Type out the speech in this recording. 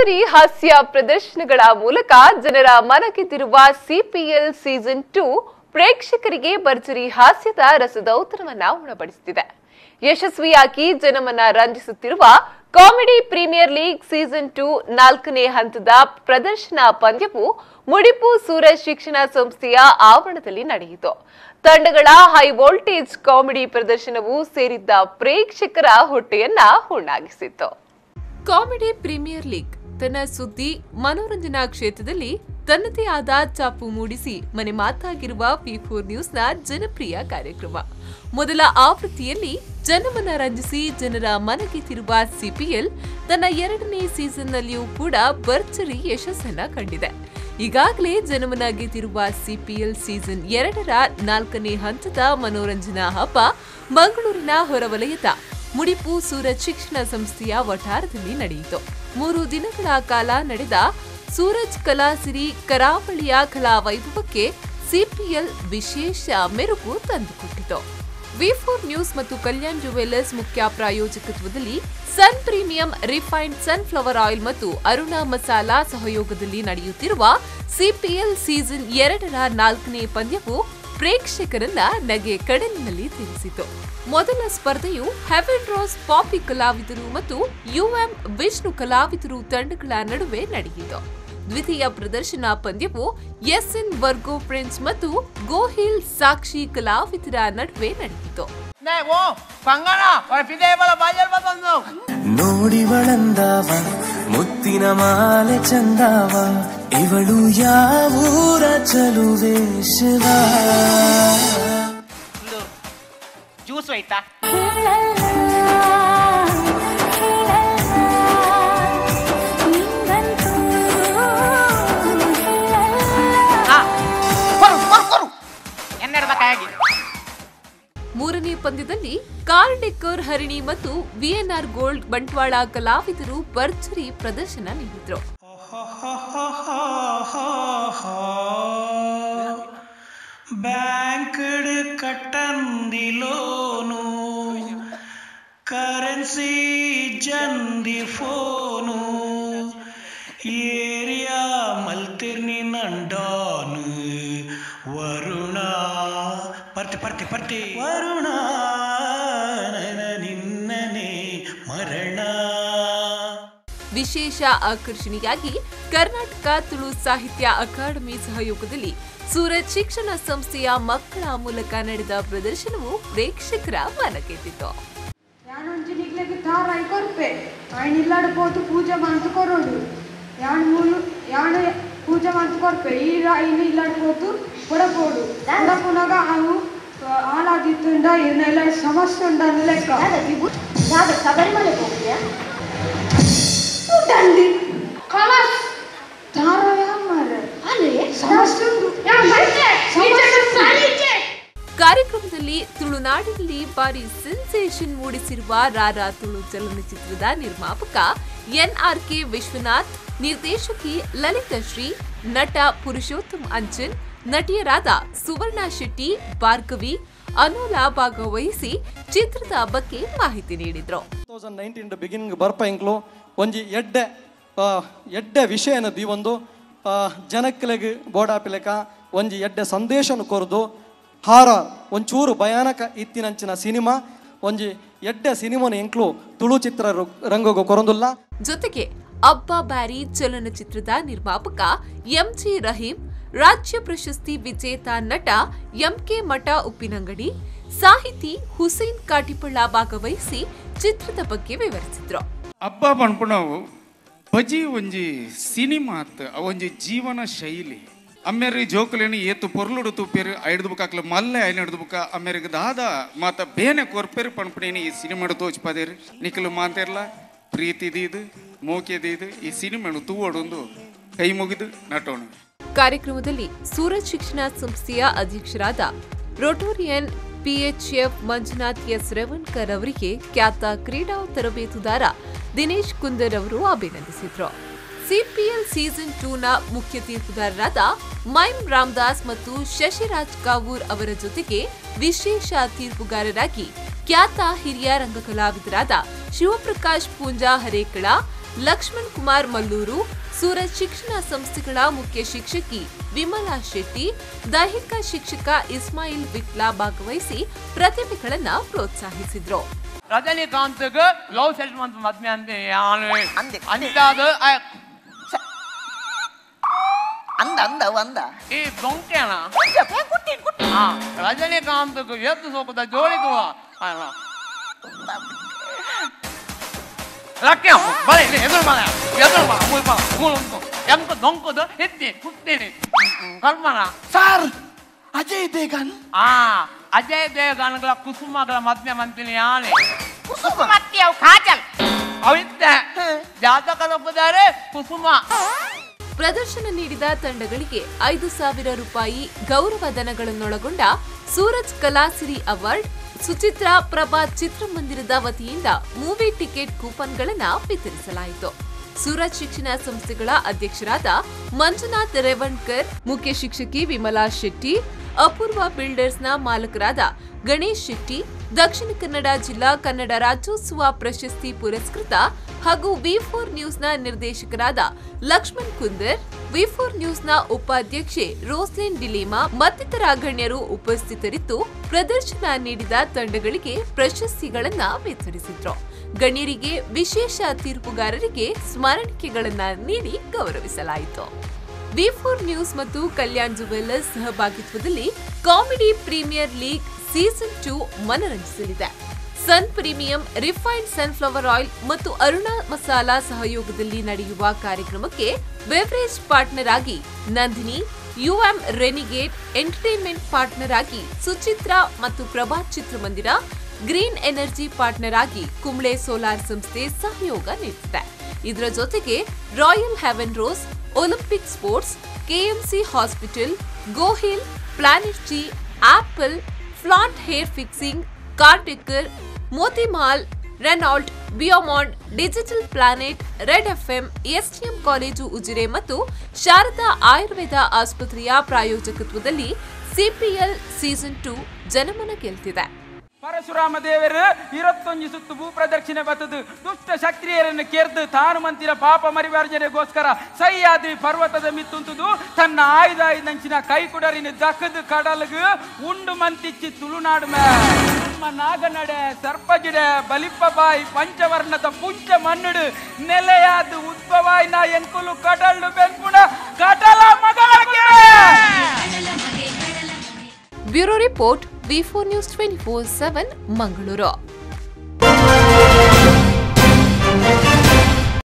ಭರ್ಜರಿ ಹಾಸ್ಯ ಪ್ರದರ್ಶನಗಳ ಮೂಲಕ ಜನರ ಮನಗೆದ್ದಿರುವ ಸಿಪಿಎಲ್ ಸೀಸನ್ ಟೂ ಪ್ರೇಕ್ಷಕರಿಗೆ ಭರ್ಜರಿ ಹಾಸ್ಯದ ರಸದೌತರವನ್ನ ಉಣಬಡಿಸುತ್ತಿದೆ ಯಶಸ್ವಿಯಾಗಿ ಜನಮನ ರಂಜಿಸುತ್ತಿರುವ comedy premier league season two ನಾಲ್ಕನೇ ಹಂತದ ಪ್ರದರ್ಶನ ಪಂದ್ಯವು ಮುಡಿಪು ಸೂರಜ್ ಶಿಕ್ಷಣ ಸಂಸ್ಥೆಯ ಆವರಣದಲ್ಲಿ ನಡೆಯಿತು ತಂಡಗಳ ಹೈ ವೋಲ್ಟೇಜ್ ಕಾಮಿಡಿ ಪ್ರದರ್ಶನವು ಸೇರಿದ್ದ ಪ್ರೇಕ್ಷಕರ ಹೊಟ್ಟೆಯನ್ನ ಹುಣ್ಣಾಗಿಸಿತ್ತು ಕಾಮಿಡಿ ಪ್ರೀಮಿಯರ್ ಲೀಗ್ ತನ್ನ ಸುದ್ದಿ ಮನೋರಂಜನಾ ಕ್ಷೇತ್ರದಲ್ಲಿ ತನ್ನದೇ ಆದ ಚಾಪು ಮೂಡಿಸಿ ಮನೆ ಮಾತಾಗಿರುವ ಪಿ ಫೋರ್ ನ್ಯೂಸ್ನ ಜನಪ್ರಿಯ ಕಾರ್ಯಕ್ರಮ ಮೊದಲ ಆವೃತ್ತಿಯಲ್ಲಿ ಜನಮನ ರಂಜಿಸಿ ಜನರ ಮನಗೆತ್ತಿರುವ ಸಿಪಿಎಲ್ ತನ್ನ ಎರಡನೇ ಸೀಸನ್ನಲ್ಲಿಯೂ ಕೂಡ ಭರ್ಜರಿ ಯಶಸ್ಸನ್ನ ಕಂಡಿದೆ ಈಗಾಗಲೇ ಜನಮನ ಗೆದ್ದಿರುವ ಸಿಪಿಎಲ್ ಸೀಸನ್ ಎರಡರ ನಾಲ್ಕನೇ ಹಂತದ ಮನೋರಂಜನಾ ಹಬ್ಬ ಮಂಗಳೂರಿನ ಹೊರವಲಯದ ಮುಡಿಪು ಸೂರಜ್ ಶಿಕ್ಷಣ ಸಂಸ್ಥೆಯ ವಠಾರದಲ್ಲಿ ನಡೆಯಿತು ಮೂರು ದಿನಗಳ ಕಾಲ ನಡೆದ ಸೂರಜ್ ಕಲಾಸಿರಿ ಕರಾವಳಿಯ ಕಲಾ ವೈಭವಕ್ಕೆ ಸಿಪಿಎಲ್ ವಿಶೇಷ ಮೆರುಗು ತಂದುಕೊಟ್ಟಿತು ವಿ ಫೋರ್ ನ್ಯೂಸ್ ಮತ್ತು ಕಲ್ಯಾಣ್ ಜುವೆಲ್ಲರ್ಸ್ ಮುಖ್ಯ ಪ್ರಾಯೋಜಕತ್ವದಲ್ಲಿ Sun premium refined sunflower oil ಮತ್ತು ಅರುಣ ಮಸಾಲಾ ಸಹಯೋಗದಲ್ಲಿ ನಡೆಯುತ್ತಿರುವ ಸಿಪಿಎಲ್ ಸೀಸನ್ ಎರಡರ ನಾಲ್ಕನೇ ಪಂದ್ಯವು ಪ್ರೇಕ್ಷಕರನ್ನ ನಗೆ ಕಡಲಿನಲ್ಲಿ ತಿರಿಸಿತು ಮೊದಲ ಸ್ಪರ್ಧೆಯು ಹೆವೆನ್ ರೋಸ್ ಪಾಪಿ ಕಲಾವಿದರು ಮತ್ತು ಯುಎಂ ವಿಷ್ಣು ಕಲಾವಿದರು ತಂಡಗಳ ನಡುವೆ ನಡೆಯಿತು ದ್ವಿತೀಯ ಪ್ರದರ್ಶನ ಪಂದ್ಯವು ಎಸ್ಎನ್ ವರ್ಗೋ ಪ್ರಿನ್ಸ್ ಮತ್ತು ಗೋಹಿಲ್ ಸಾಕ್ಷಿ ಕಲಾವಿದರ ನಡುವೆ ನಡೆಯಿತು 네, 뭐, 광관아, 오늘 비대해봐라, 많이 열받았노. ನೋಡಿ ಬಳಂದಾವ ಮುತ್ತಿನ ಮಾಲೆ ಚಂದಾವ ಇವಳು ಯಾವೂರ ಚಲುವೆ ಶಿವ ಒಂದು ಜ್ಯೂಸ್ ಹೋಯ್ತಾ ಹಾ ಕೊರು ಕೊರು ಕೊರು ಎನ್ನೆಡ್ಬೇಕಾಗಿ ಮೂರನೇ ಪಂದ್ಯದಲ್ಲಿ ಕಾರ್ ಡೆಕ್ಕರ್ ಹರಿಣಿ ಮತ್ತು ವಿಎನ್ಆರ್ ಗೋಲ್ಡ್ ಬಂಟ್ವಾಳ ಕಲಾವಿದರು ಭರ್ಜರಿ ಪ್ರದರ್ಶನ ನೀಡಿದ್ರು ಬ್ಯಾಂಕ್ಡ್ ಕಟ್ಟಂದಿ ಲೋನು ಕರೆನ್ಸಿ ಜಂದಿ ಫೋನು ಏರಿಯಾ ಮಲ್ತಿರ್ನಿ ನಂಡಾನು ವರುಣ ಪರ್ತಿ ಪರ್ತಿ ಪರ್ತಿ ವರುಣ ನನ ನಿನ್ನನೆ ಮರಣ ವಿಶೇಷ ಆಕರ್ಷಣೆಯಾಗಿ ಕರ್ನಾಟಕ ತುಳು ಸಾಹಿತ್ಯ ಅಕಾಡೆಮಿ ಸಹಯೋಗದಲ್ಲಿ ಸೂರಜ್ ಶಿಕ್ಷಣ ಸಂಸ್ಥೆಯ ಮಕ್ಕಳ ಮೂಲಕ ನಡೆದ ಪ್ರದರ್ಶನವು ಪ್ರೇಕ್ಷಕರ ಮನಗೆದ್ದಿತು ಯಾನೊಂಜಿ ನಿಗ್ಲೆಗ್ ತಾರಾಯಿ ಕೊರ್ಪೆ ಆಯ್ನ ಇಲ್ಲಾಡು ಪೋತು ಪೂಜೆ ಮಂತು ಕೊರೋಡು ಯಾನ್ ಮೂಲು ಯಾನ್ ಪೂಜೆ ಮಂತು ಕೊರ್ಪೆ ಈ ರಾಯಿನ ಇಲ್ಲಾಡು ಪೋತು ಕೊಡಪೋಡು ಕೊಡಪುನಗ ಅವು ಹಾಳಾದಿತ್ತುಂಡ ಇರ್ನೆಲ್ಲ ಸಮಸ್ಯೆ ಉಂಡನ್ನು ಲೆಕ್ಕ ಶಬರಿಮಲೆ ಹೋಗ್ತೀಯಾ ಉಂಡಂಡಿ ಕಲಾಸ್ ತಾರಾಯ ಮಾರೆ ಅಲ್ಲಿ ಸಮಸ್ಯೆ ಉಂಟು ಸಮಸ್ಯೆ ಉಂಟು. ಕಾರ್ಯಕ್ರಮದಲ್ಲಿ ತುಳುನಾಡಿನಲ್ಲಿ ಭಾರಿ ಸೆನ್ಸೇಷನ್ ಮೂಡಿಸಿರುವ ರಾರಾ ತುಳು ಚಲನಚಿತ್ರದ ನಿರ್ಮಾಪಕ ಎನ್ಆರ್ಕೆ ವಿಶ್ವನಾಥ್ ನಿರ್ದೇಶಕಿ ಲಲಿತಾ ಶ್ರೀ ನಟ ಪುರುಷೋತ್ತಮ್ ಅಂಚನ್ ನಟಿಯರಾದ ಸುವರ್ಣ ಶೆಟ್ಟಿ ಭಾರ್ಗವಿ ಅನೂಲಾ ಭಾಗವಹಿಸಿ ಚಿತ್ರದ ಬಗ್ಗೆ ಮಾಹಿತಿ ನೀಡಿದ್ರು ತೌಸಂಡ್ ನೈನ್ಟೀನ್ ಬಿಗಿನಿಂಗ್ ಬರ್ಪ ಇಂಕ್ಲು ಒಂಜಿ ಎಡ್ಡೆ ಆ, ಎಡ್ಡೆ ವಿಷಯನ ದಿ ಒಂದು ಆ, ಜನಕ್ಲೆಗ್ ಬೋಡಾಪಿಲೆಕ ಒಂಜಿ ಎಡ್ಡೆ ಸಂದೇಶನ ಕೊರದು ಹಾರ ಒಂಚೂರು ಭಯಾನಕ ಇತ್ತಿನಂಚಿನ ಸಿನಿಮಾ ಒಂಜಿ ಎಡ್ಡೆ ಸಿನಿಮಾನ ಇಂಕ್ಲು ತುಳು ಚಿತ್ರ ರಂಗಗ ಕೊರೊಂದುಲ್ಲ ಜೊತೆಗೆ ಅಬ್ಬಾ ಬ್ಯಾರಿ ಚಲನಚಿತ್ರದ ನಿರ್ಮಾಪಕ ಎಂಜಿ ರಹೀಂ ರಾಜ್ಯ ಪ್ರಶಸ್ತಿ ವಿಜೇತ ನಟ ಎಂಕೆ ಮಠ ಉಪ್ಪಿನಂಗಡಿ ಸಾಹಿತಿ ಹುಸೇನ್ ಕಾಟಿಪಳ್ಳ ಭಾಗವಹಿಸಿ ಚಿತ್ರದ ಬಗ್ಗೆ ವಿವರಿಸಿದ್ರು ಹಬ್ಬ ಪನ್ಪುಣವು ಬಜಿ ಒಂಜಿ ಸಿನಿಮಾ ಅತ್ ಒಂಜಿ ಜೀವನ ಶೈಲಿ ಅಮ್ಮೆರಿ ಜೋಕುಲೇನಿ ಏತು ಪೊರ್ಲುಡು ತುಪ್ಪೇರು ಐಡ್ದು ಬುಕ್ ಹಾಕ್ಲ ಮಲ್ಲೆ ಐನ ಹಿಡ್ದು ಬುಕ್ಕ ಅಮ್ಮೆರಿಗೆ ದಾದ ಮಾತ ಬೇನೆ ಕೊರ್ಪೇರು ಪನ್ಪುಣೇನಿ ಈ ಸಿನಿಮಾಡು ತೋಚ್ಪದೇರು ನಿಖಲು ಮಾತೇರ್ಲ ಪ್ರೀತಿ ದೀದು ಮೋಕೆ ದೀದು ಈ ಸಿನಿಮಾಡು ತೂವೊಡೊಂದು ಕೈ ಮುಗಿದು ನಟೋಣ ಕಾರ್ಯಕ್ರಮದಲ್ಲಿ ಸೂರಜ್ ಶಿಕ್ಷಣ ಸಂಸ್ಥೆಯ ಅಧ್ಯಕ್ಷರಾದ Rotarian PHF Manjunath S Revankar ಅವರಿಗೆ ಖ್ಯಾತ ಕ್ರೀಡಾ ತರಬೇತುದಾರ ದಿನೇಶ್ ಕುಂದರ್ ಅವರು ಅಭಿನಂದಿಸಿದ್ರು ಸಿಪಿಎಲ್ ಸೀಸನ್ ಟೂನ ಮುಖ್ಯ ತೀರ್ಪುದಾರರಾದ ಮೈಮ್ ರಾಮದಾಸ್ ಮತ್ತು ಶಶಿರಾಜ್ ಕಾವೂರ್ ಅವರ ಜೊತೆಗೆ ವಿಶೇಷ ತೀರ್ಪುಗಾರರಾಗಿ ಖ್ಯಾತ ಹಿರಿಯ ರಂಗಕಲಾವಿದರಾದ ಶಿವಪ್ರಕಾಶ್ ಪೂಂಜಾ ಹರೇಕಳ ಲಕ್ಷ್ಮಣ್ ಕುಮಾರ್ ಮಲ್ಲೂರು ಸೂರಜ್ ಶಿಕ್ಷಣ ಸಂಸ್ಥೆಗಳ ಮುಖ್ಯ ಶಿಕ್ಷಕಿ ವಿಮಲಾ ಶೆಟ್ಟಿ ದೈಹಿಕ ಶಿಕ್ಷಕ ಇಸ್ಮಾಯಿಲ್ ವಿಟ್ಲಾ ಭಾಗವಹಿಸಿ ಪ್ರತಿಭೆಗಳನ್ನ ಪ್ರೋತ್ಸಾಹಿಸಿದ್ರು ರಜನಿಕಾಂತ್ಗೆ ಲವ್ ಸೆಟ್ಲ್ಮೆಂಟ್ ಮದ್ವೆ ಅಂತ ಯಾನು ಅಂದೆ. ಅಂತಾದ ಅಂದ ಅಂದ ಅಂದ ಈ ದೊಂಕೆನ ಹಾ ರಜನಿಕಾಂತ್ಗೆ ಎದ್ದು ಸೋಕದ ಜೋಳಿದು ಲಕ್ಷ್ಯ ಬಲೆ ಎದುರು ಬಲ ಎದುರು ಬಲ ಮೂರು ಬಲ ಮೂರು ಉಂಟು ಎಂಕ ದೊಂಕದು ಎತ್ತಿ ಕುತ್ತೀನಿ ಕಲ್ಪನ ಸರ್ ಅಜಯ್ ದೇಗನ್ ಆ ಅಜಯ್ ದೇವಗನ್ಗಳ ಕುಸುಮಗಳ ಮದ್ವೆ ಮಂತೀನಿ ಯಾನೆ ಕುಸುಮ ಮತ್ತೆ ಅವು ಕಾಜಲ್ ಅವಿದ್ದೆ ಜಾತಕದ ಒಪ್ಪಿದ್ದಾರೆ ಕುಸುಮ ಪ್ರದರ್ಶನ ನೀಡಿದ ತಂಡಗಳಿಗೆ ಐದು ಸಾವಿರ ರೂಪಾಯಿ ಗೌರವ ಧನಗಳನ್ನೊಳಗೊಂಡ ಸೂರಜ್ ಕಲಾಸಿರಿ ಅವಾರ್ಡ್ ಸುಚಿತ್ರ ಪ್ರಭಾ ಚಿತ್ರಮಂದಿರದ ವತಿಯಿಂದ ಮೂವಿ ಟಿಕೆಟ್ ಕೂಪನ್ಗಳನ್ನ ವಿತರಿಸಲಾಯಿತು ಸೂರಜ್ ಶಿಕ್ಷಣ ಸಂಸ್ಥೆಗಳ ಅಧ್ಯಕ್ಷರಾದ ಮಂಜುನಾಥ್ ರೇವಣ್ಕರ್ ಮುಖ್ಯ ಶಿಕ್ಷಕಿ ವಿಮಲಾ ಶೆಟ್ಟಿ ಅಪೂರ್ವ ಬಿಲ್ಡರ್ಸ್ನ ಮಾಲಕರಾದ ಗಣೇಶ್ ಶೆಟ್ಟಿ ದಕ್ಷಿಣ ಕನ್ನಡ ಜಿಲ್ಲಾ ಕನ್ನಡ ರಾಜ್ಯೋತ್ಸವ ಪ್ರಶಸ್ತಿ ಪುರಸ್ಕೃತ ಹಾಗೂ ವಿ ಫೋರ್ ನ್ಯೂಸ್ನ ನಿರ್ದೇಶಕರಾದ ಲಕ್ಷ್ಮಣ್ ಕುಂದರ್ ವಿ ಫೋರ್ ನ್ಯೂಸ್ನ ಉಪಾಧ್ಯಕ್ಷೆ ರೋಸ್ಲಿನ್ ಡಿಲೇಮಾ ಮತ್ತಿತರ ಗಣ್ಯರು ಉಪಸ್ಥಿತರಿದ್ದು ಪ್ರದರ್ಶನ ನೀಡಿದ ತಂಡಗಳಿಗೆ ಪ್ರಶಸ್ತಿಗಳನ್ನ ವಿತರಿಸಿದ್ರು ಗಣ್ಯರಿಗೆ ವಿಶೇಷ ತೀರ್ಪುಗಾರರಿಗೆ ಸ್ಮರಣಿಕೆಗಳನ್ನ ನೀಡಿ ಗೌರವಿಸಲಾಯಿತು ವಿ ಫೋರ್ ನ್ಯೂಸ್ ಮತ್ತು ಕಲ್ಯಾಣ್ ಜುವೆಲ್ಲರ್ಸ್ ಸಹಭಾಗಿತ್ವದಲ್ಲಿ comedy premier league season two ಮನರಂಜಿಸಲಿದೆ Sun premium refined sunflower oil ಮತ್ತು ಅರುಣಾ ಮಸಾಲಾ ಸಹಯೋಗದಲ್ಲಿ ನಡೆಯುವ ಕಾರ್ಯಕ್ರಮಕ್ಕೆ ಬೆವರೇಜ್ ಪಾರ್ಟ್ನರ್ ಆಗಿ ನಂದಿನಿ ಯುಎಂ ರೆನಿಗೇಟ್ ಎಂಟರ್ಟೈನ್ಮೆಂಟ್ ಪಾರ್ಟ್ನರ್ ಆಗಿ ಸುಚಿತ್ರಾ ಮತ್ತು ಪ್ರಭಾತ್ ಚಿತ್ರಮಂದಿರ ಗ್ರೀನ್ ಎನರ್ಜಿ ಪಾರ್ಟ್ನರ್ ಆಗಿ ಕುಂಬ್ಳೆ ಸೋಲಾರ್ ಸಂಸ್ಥೆ ಸಹಯೋಗ ನೀಡುತ್ತಿದೆ ಇದರ ಜೊತೆಗೆ royal heaven rose Olympic sports KMC hospital ಗೋಹಿಲ್ planet G Apple flaunt hair fixing ಕಾರ್ಟೆಕರ್ ಮೋತಿಮಾಲ್ ರೆನಾಲ್ಟ್ ಬಿಯೋಮಾಂಡ್ digital planet red FM STM college Ujire ಮತ್ತು ಶಾರದಾ ಆಯುರ್ವೇದ ಆಸ್ಪತ್ರೆಯ ಪ್ರಾಯೋಜಕತ್ವದಲ್ಲಿ ಸಿಪಿಎಲ್ ಸೀಸನ್ ಟೂ ಜನಮನ ಗೆಲ್ತಿದೆ ಪರಶುರಾಮ ದೇವರು ಇರತ್ತೊಂಜಿ ಸುತ್ತು ಭೂ ಪ್ರದಕ್ಷಿಣೆ ಬತ್ತದು ದುಷ್ಟ ಶಕ್ತಿಯರನ್ನು ಕೆರ್ದು ತಾನು ಮಂತಿನ ಪಾಪ ಮರಿವರ್ಜನೆಗೋಸ್ಕರ ಸಹ್ಯಾದ್ರಿ ಪರ್ವತದ ಮಿತ್ತುಂತುದು ತನ್ನ ಆಯುಧ ನಂಚಿನ ಕೈ ಕುಡರಿನ ದಕ್ಕದು ಕಡಲ್ಗು ಉಂಡು ಮಂತಿಚ್ಚಿ ತುಳುನಾಡು ಮೇ ನಮ್ಮ ನಾಗನಡೆ ಸರ್ಪಜಿಡೆ ಬಲಿಪ್ಪ ಬಾಯಿ ಪಂಚವರ್ಣದ ಪುಂಚ ಮಣ್ಣುಡು ನೆಲೆಯಾದ ಉದ್ಭವಾಯಿ ನಾ ಎನ್ಕುಲು ಕಡಲ್ಡು ಬೆಂಕುಣ ಕಡಲ ಮಗಳಿಗೆ bureau report V four news twenty four seven Mangaluru